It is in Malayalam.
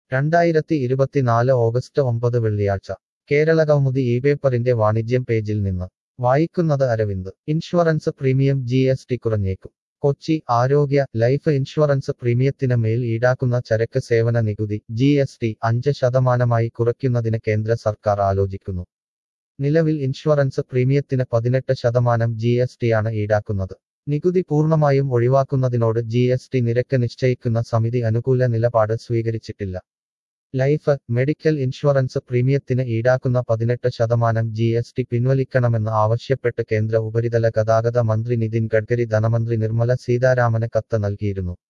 രണ്ടായിരത്തി ഇരുപത്തിനാല് ഓഗസ്റ്റ് ഒമ്പത് വെള്ളിയാഴ്ച കേരളകൗമുദി ഈ പേപ്പറിന്റെ വാണിജ്യം പേജിൽ നിന്ന് വായിക്കുന്നത് Aravind insurance premium G S T കുറഞ്ഞേക്കും കൊച്ചി ആരോഗ്യ ലൈഫ് ഇൻഷുറൻസ് പ്രീമിയത്തിന് മേൽ ഈടാക്കുന്ന ചരക്ക് സേവന നികുതി ജി എസ് ടി അഞ്ച് ശതമാനമായി കുറയ്ക്കുന്നതിന് കേന്ദ്ര സർക്കാർ ആലോചിക്കുന്നു നിലവിൽ ഇൻഷുറൻസ് പ്രീമിയത്തിന് പതിനെട്ട് ശതമാനം ജി എസ് ടിയാണ് ഈടാക്കുന്നത് നികുതി പൂർണ്ണമായും ഒഴിവാക്കുന്നതിനോട് ജി എസ് ടി നിരക്ക് നിശ്ചയിക്കുന്ന സമിതി അനുകൂല നിലപാട് സ്വീകരിച്ചിട്ടില്ല ലൈഫ് മെഡിക്കൽ ഇൻഷുറൻസ് പ്രീമിയത്തിന് ഈടാക്കുന്ന പതിനെട്ട് ശതമാനം ജി എസ് ടി പിൻവലിക്കണമെന്ന് ആവശ്യപ്പെട്ട് കേന്ദ്ര ഉപരിതല ഗതാഗത മന്ത്രി നിതിൻ ഗഡ്കരി ധനമന്ത്രി നിർമ്മല സീതാരാമന് കത്ത് നൽകിയിരുന്നു